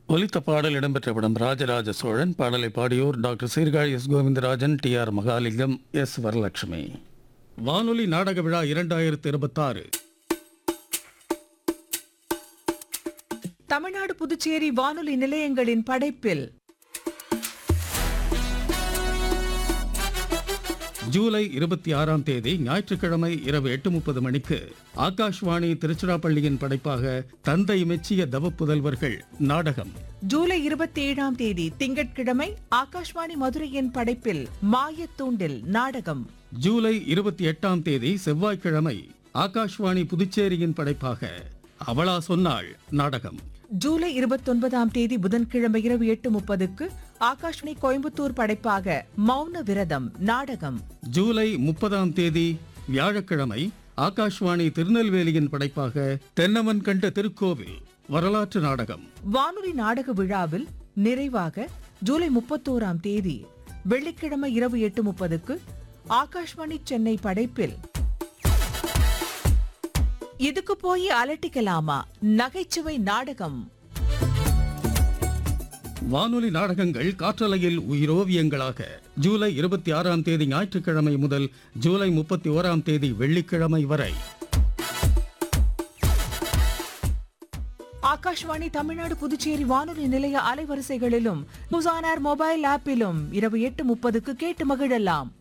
ஒலித்த பாடல் இடம்பெற்ற படம் ராஜராஜ சோழன் பாடலை பாடியோர் doctor Sirkazhi S Govindarajan T R Mahalingam S Varalakshmi வானொலி நாடக விழா இரண்டாயிரத்து இருபத்தாறு தமிழ்நாடு புதுச்சேரி வானொலி நிலையங்களின் படைப்பில் ஜூலை இருபத்தி ஆறாம் தேதி ஞாயிற்றுக்கிழமை இரவு எட்டு முப்பது மணிக்கு ஆகாஷ்வாணி திருச்சிராப்பள்ளியின் படைப்பாக தந்தை மெச்சிய தவப்புதல்வர்கள் நாடகம் ஜூலை இருபத்தி ஏழாம் தேதி திங்கட்கிழமை ஆகாஷ்வாணி மதுரையின் படைப்பில் மாயத்தூண்டில் நாடகம் ஜூலை இருபத்தி எட்டாம் தேதி செவ்வாய்க்கிழமை ஆகாஷ்வாணி புதுச்சேரியின் படைப்பாக அவளா சொன்னாள் நாடகம் ஜூலை இருபத்தொன்பதாம் தேதி புதன்கிழமை இரவு எட்டு முப்பதுக்கு ஆகாஷ்வாணி கோயம்புத்தூர் படைப்பாக மௌன விரதம் நாடகம் ஜூலை முப்பதாம் தேதி வியாழக்கிழமை ஆகாஷ்வாணி திருநெல்வேலியின் படைப்பாக தென்னவன் கண்ட திருக்கோவில் வரலாற்று நாடகம் வானொலி நாடக விழாவில் நிறைவாக ஜூலை முப்பத்தோராம் தேதி வெள்ளிக்கிழமை இரவு எட்டு முப்பதுக்கு ஆகாஷ்வாணி சென்னை படைப்பில் இதுக்கு போய் அலட்டிக்கலாமா நகைச்சுவை நாடகம் வானொலி நாடகங்கள் காற்றலையில் உயிரோவியங்களாக ஜூலை இருபத்தி ஆறாம் தேதி ஞாயிற்றுக்கிழமை முதல் ஜூலை முப்பத்தி ஓராம் தேதி வெள்ளிக்கிழமை வரை ஆகாஷ்வாணி தமிழ்நாடு புதுச்சேரி வானொலி நிலைய அலைவரிசைகளிலும் நியூஸ் ஆன் ஏர் மொபைல் ஆப்பிலும் இரவு எட்டு முப்பதுக்கு கேட்டு மகிழலாம்